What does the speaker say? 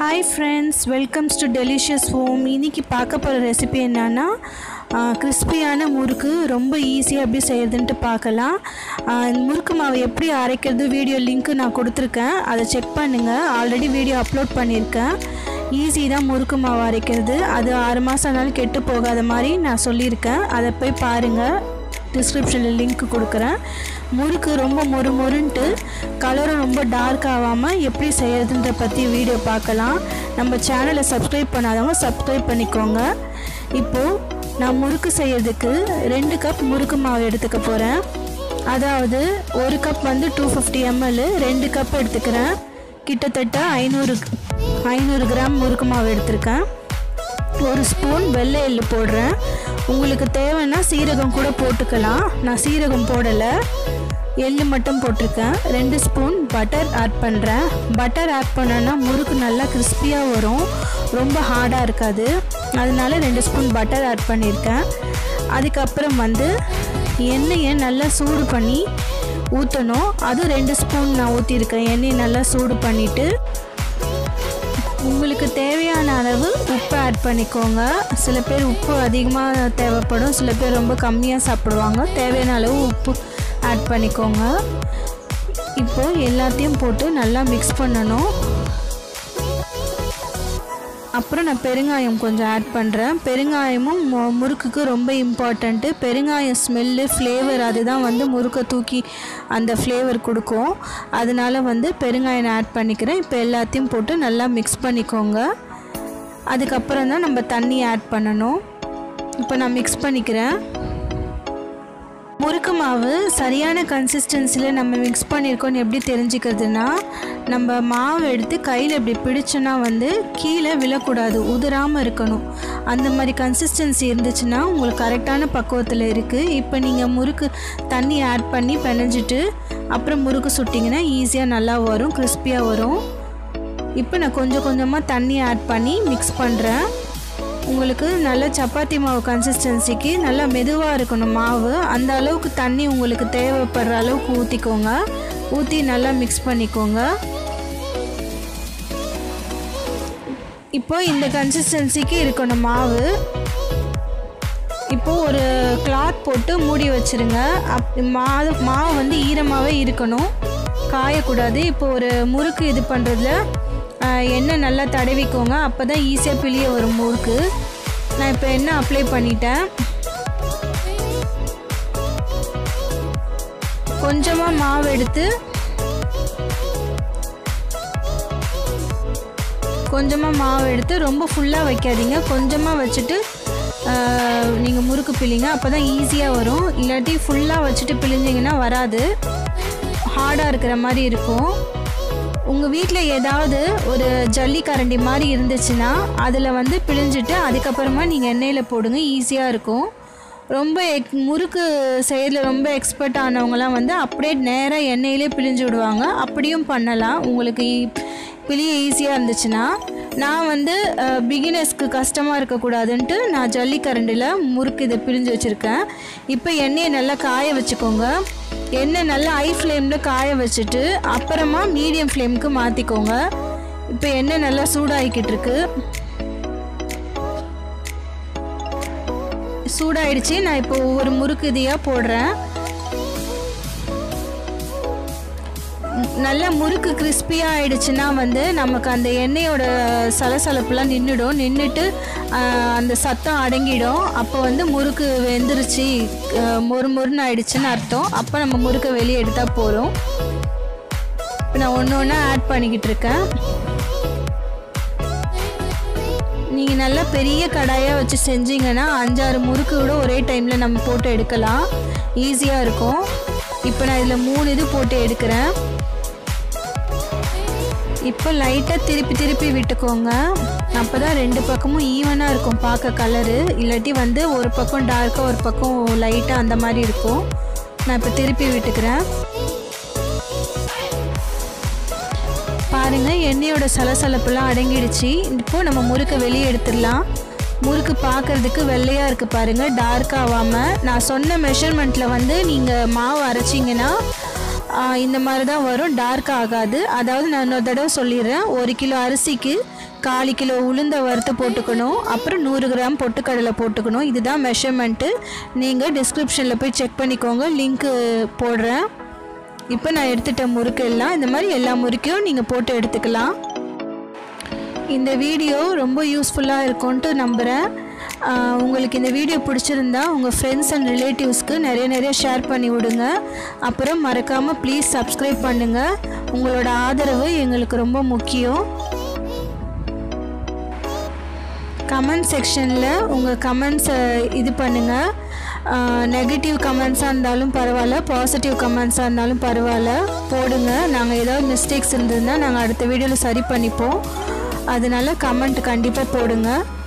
hi friends welcomes to delicious home இன்னைக்கு பார்க்க போகிற ரெசிபி என்னன்னா கிறிஸ்பியான முறுக்கு ரொம்ப ஈஸியாக எப்படி செய்யறதுன்ட்டு பார்க்கலாம் ஆ, இந்த முறுக்கு மாவு எப்படி அரைக்கிறது வீடியோ லிங்க்கு நான் கொடுத்துருக்கேன் அதை செக் பண்ணுங்கள் ஆல்ரெடி வீடியோ அப்லோட் பண்ணியிருக்கேன் ஈஸி தான் முறுக்கு மாவு அரைக்கிறது அது ஆறு மாதம் ஆனாலும் கெட்டு போகாத மாதிரி நான் சொல்லியிருக்கேன் அதை போய் பாருங்கள் டிஸ்கிரிப்ஷனில் லிங்க் கொடுக்குறேன் முறுக்கு ரொம்ப மொறு மொறுன்ட்டு கலரும் ரொம்ப டார்க் ஆகாமல் எப்படி செய்யறதுன்ற பற்றி வீடியோ பார்க்கலாம் நம்ம சேனலை சப்ஸ்கிரைப் பண்ணாதவங்க சப்ஸ்கிரைப் பண்ணிக்கோங்க இப்போது நான் முறுக்கு செய்யறதுக்கு ரெண்டு கப் முறுக்கு மாவு எடுத்துக்க போகிறேன் அதாவது ஒரு கப் வந்து டூ ஃபிஃப்டி எம்எல் ரெண்டு கப் எடுத்துக்கிறேன் கிட்டத்தட்ட ஐநூறு ஐநூறு கிராம் முறுக்கு மாவு எடுத்திருக்கேன் ஒரு ஸ்பூன் வெள்ளை எள்ளு போடுறேன் உங்களுக்கு தேவைன்னா சீரகம் கூட போட்டுக்கலாம் நான் சீரகம் போடலை எள்ளு மட்டும் போட்டிருக்கேன் ரெண்டு ஸ்பூன் பட்டர் ஆட் பண்ணுறேன் பட்டர் ஆட் பண்ணோன்னா முறுக்கு நல்லா கிறிஸ்பியாக வரும் ரொம்ப ஹார்டாக இருக்காது அதனால ரெண்டு ஸ்பூன் பட்டர் ஆட் பண்ணியிருக்கேன் அதுக்கப்புறம் வந்து எண்ணெயை நல்லா சூடு பண்ணி ஊற்றணும் அதுவும் ரெண்டு ஸ்பூன் நான் ஊற்றிருக்கேன் எண்ணெயை நல்லா சூடு பண்ணிவிட்டு உங்களுக்கு தேவையான அளவு உப்பு ஆட் பண்ணிக்கோங்க சில பேர் உப்பு அதிகமாக தேவைப்படும் சில பேர் ரொம்ப கம்மியாக சாப்பிடுவாங்க தேவையான அளவு உப்பு ஆட் பண்ணிக்கோங்க இப்போ எல்லாத்தையும் போட்டு நல்லா மிக்ஸ் பண்ணணும் அப்புறம் நான் பெருங்காயம் கொஞ்சம் ஆட் பண்ணுறேன் பெருங்காயமும் மு- முறுக்குக்கு ரொம்ப இம்பார்ட்டண்ட்டு பெருங்காயம் ஸ்மெல்லு ஃப்ளேவர் அதுதான் வந்து முறுக்கை தூக்கி அந்த ஃப்ளேவர் கொடுக்கும் அதனால வந்து பெருங்காயம் ஆட் பண்ணிக்கிறேன் இப்போ எல்லாத்தையும் போட்டு நல்லா மிக்ஸ் பண்ணிக்கோங்க அதுக்கப்புறம் தான் நம்ம தண்ணி ஆட் பண்ணணும் இப்போ நான் மிக்ஸ் பண்ணிக்கிறேன் முறுக்கு மாவு சரியான கன்சிஸ்டன்சியில் நம்ம மிக்ஸ் பண்ணியிருக்கோன்னு எப்படி தெரிஞ்சுக்கிறதுனா நம்ம மாவு எடுத்து கையில் இப்படி பிடிச்சோன்னா வந்து கீழே விழக்கூடாது உதிராமல் இருக்கணும் அந்த மாதிரி கன்சிஸ்டன்சி இருந்துச்சுன்னா உங்களுக்கு கரெக்டான பக்குவத்தில் இருக்குது இப்போ நீங்கள் முறுக்கு தண்ணி ஆட் பண்ணி பிணைஞ்சிட்டு அப்புறம் முறுக்கு சுட்டிங்கன்னா ஈஸியாக நல்லா வரும் கிறிஸ்பியாக வரும் இப்போ நான் கொஞ்சம் கொஞ்சமாக தண்ணி ஆட் பண்ணி மிக்ஸ் பண்ணுறேன் உங்களுக்கு நல்ல சப்பாத்தி மாவு கன்சிஸ்டன்சிக்கு நல்லா மெதுவாக இருக்கணும் மாவு அந்த அளவுக்கு தண்ணி உங்களுக்கு தேவைப்படுற அளவுக்கு ஊற்றிக்கோங்க ஊற்றி நல்லா மிக்ஸ் பண்ணிக்கோங்க இப்போ இந்த கன்சிஸ்டன்சிக்கு இருக்கணும் மாவு இப்போ ஒரு கிளாத் போட்டு மூடி வச்சிருங்க அப் மாவு மாவு வந்து ஈரமாகவே இருக்கணும் காயக்கூடாது இப்போ ஒரு முறுக்கு இது பண்ணுறதுல எண்ணெய் நல்லா தடவிக்கோங்க அப்போ தான் ஈஸியாக பிழிய வரும் முறுக்கு நான் இப்போ எண்ணெய் அப்ளை பண்ணிட்டேன் கொஞ்சமாக மாவு எடுத்து கொஞ்சமாக மாவு எடுத்து ரொம்ப ஃபுல்லாக வைக்காதீங்க கொஞ்சமாக வச்சுட்டு நீங்கள் முறுக்கு பிழிங்க அப்போ தான் ஈஸியாக வரும் இல்லாட்டி ஃபுல்லாக வச்சுட்டு பிழிஞ்சிங்கன்னா வராது ஹார்டாக இருக்கிற மாதிரி இருக்கும் உங்கள் வீட்டில் ஏதாவது ஒரு ஜல்லி கரண்டி மாதிரி இருந்துச்சுன்னா அதில் வந்து பிழிஞ்சிட்டு அதுக்கப்புறமா நீங்கள் எண்ணெயில் போடுங்க ஈஸியாக இருக்கும் ரொம்ப எக் முறுக்கு செய்யறதுல ரொம்ப எக்ஸ்பர்ட் ஆனவங்கலாம் வந்து அப்படியே நேராக எண்ணெயிலே பிழிஞ்சு விடுவாங்க அப்படியும் பண்ணலாம் உங்களுக்கு ஈ- பிழிய ஈஸியாக இருந்துச்சுன்னா நான் வந்து பிகினர்ஸ்க்கு கஷ்டமாக இருக்கக்கூடாதுன்ட்டு நான் ஜல்லிக்கரண்டில் முறுக்கு இதை பிழிஞ்சு வச்சுருக்கேன் இப்போ எண்ணெயை நல்லா காய வச்சுக்கோங்க எண்ணெய் நல்லா ஹை ஃப்ளேமில் காய வச்சுட்டு அப்புறமா மீடியம் ஃப்ளேமுக்கு மாற்றிக்கோங்க இப்போ எண்ணெய் நல்லா சூடாகிக்கிட்டு இருக்கு சூடாயிடுச்சு நான் இப்போ ஒவ்வொரு முறுக்கு இதையாக போடுறேன் நல்லா முறுக்கு கிறிஸ்பியாக ஆயிடுச்சுன்னா வந்து நமக்கு அந்த எண்ணெயோட சலசலப்புலாம் நின்றுடும் நின்றுட்டு அந்த சத்தம் அடங்கிடும் அப்போ வந்து முறுக்கு வெந்துருச்சு ஆஹ், மொறு மொறுன்னு ஆயிடுச்சுன்னு அர்த்தம் அப்போ நம்ம முறுக்கை வெளியே எடுத்தால் போதும் இப்போ நான் ஒன்று ஒன்றா ஆட் பண்ணிக்கிட்டு இருக்கேன் நீங்கள் நல்லா பெரிய கடாயாக வச்சு செஞ்சீங்கன்னா அஞ்சாறு முறுக்கு கூட ஒரே டைமில் நம்ம போட்டு எடுக்கலாம் ஈஸியாக இருக்கும் இப்போ நான் இதில் மூணு இது போட்டு எடுக்கிறேன் இப்போ லைட்டாக திருப்பி திருப்பி விட்டுக்கோங்க அப்போ தான் ரெண்டு பக்கமும் ஈவனாக இருக்கும் பார்க்க கலரு இல்லாட்டி வந்து ஒரு பக்கம் டார்க்காக ஒரு பக்கம் லைட்டாக அந்த மாதிரி இருக்கும் நான் இப்போ திருப்பி விட்டுக்கிறேன் பாருங்க எண்ணெயோட சலசலப்புலாம் அடங்கிடுச்சு இப்போ நம்ம முறுக்கை வெளியே எடுத்துடலாம் முறுக்கு பார்க்கறதுக்கு வெள்ளையாக இருக்குது பாருங்கள் டார்க் ஆகாமல் நான் சொன்ன மெஷர்மெண்ட்டில் வந்து நீங்கள் மாவு அரைச்சிங்கன்னா ஆஹ் இந்த மாதிரி தான் வரும் டார்க் ஆகாது அதாவது நான் இன்னொரு தடவை சொல்லிடுறேன் ஒரு கிலோ அரிசிக்கு கால் கிலோ உளுந்த வறுத்து போட்டுக்கணும் அப்புறம் நூறு கிராம் பொட்டுக்கடலை போட்டுக்கணும் இதுதான் மெஷர்மெண்ட்டு நீங்கள் டிஸ்கிரிப்ஷனில் போய் செக் பண்ணிக்கோங்க லிங்க்கு போடுறேன் இப்போ நான் எடுத்துட்ட முறுக்கு எல்லாம் இந்த மாதிரி எல்லா முறுக்கையும் நீங்கள் போட்டு எடுத்துக்கலாம் இந்த வீடியோ ரொம்ப யூஸ்ஃபுல்லாக இருக்கும்ன்ட்டு நம்புகிறேன் ஆஹ் உங்களுக்கு இந்த வீடியோ பிடிச்சிருந்தா உங்கள் ஃப்ரெண்ட்ஸ் அண்ட் ரிலேட்டிவ்ஸ்க்கு நிறைய நிறைய ஷேர் பண்ணி விடுங்க அப்புறம் மறக்காமல் ப்ளீஸ் சப்ஸ்கிரைப் பண்ணுங்கள் உங்களோட ஆதரவு எங்களுக்கு ரொம்ப முக்கியம் கமெண்ட் செக்ஷனில் உங்கள் கமெண்ட்ஸை இது பண்ணுங்கள் நெகட்டிவ் கமெண்ட்ஸாக இருந்தாலும் பரவாயில்ல பாசிட்டிவ் கமெண்ட்ஸாக இருந்தாலும் பரவாயில்ல போடுங்க நாங்கள் ஏதாவது மிஸ்டேக்ஸ் இருந்ததுன்னா நாங்கள் அடுத்த வீடியோவில் சரி பண்ணிப்போம் அதனால கமெண்ட் கண்டிப்பாக போடுங்க